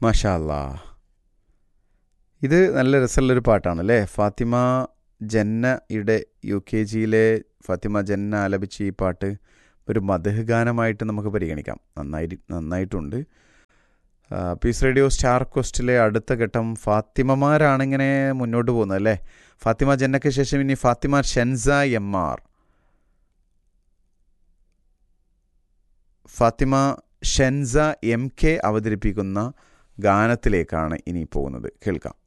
മാഷാ അല്ലാ ഇത് നല്ല രസമുള്ളൊരു പാട്ടാണ് അല്ലേ ഫാത്തിമ ജന്നയുടെ യു കെ ജിയിലെ ഫാത്തിമ ജന്ന ആലപിച്ച ഈ പാട്ട് ഒരു മദഹ് ഗാനമായിട്ട് നമുക്ക് പരിഗണിക്കാം നന്നായി നന്നായിട്ടുണ്ട് ആ, പീസ് റേഡിയോ സ്റ്റാർ ക്വസ്റ്റിലെ അടുത്ത ഘട്ടം ഫാത്തിമമാരാണ് ഇങ്ങനെ മുന്നോട്ട് പോകുന്നത് അല്ലേ ഫാത്തിമ ജന്നയ്ക്ക് ശേഷം ഇനി Fathima Shensa M R Fathima Shensa M K അവതരിപ്പിക്കുന്ന ഗാനത്തിലേക്കാണ് ഇനി പോകുന്നത് കേൾക്കാം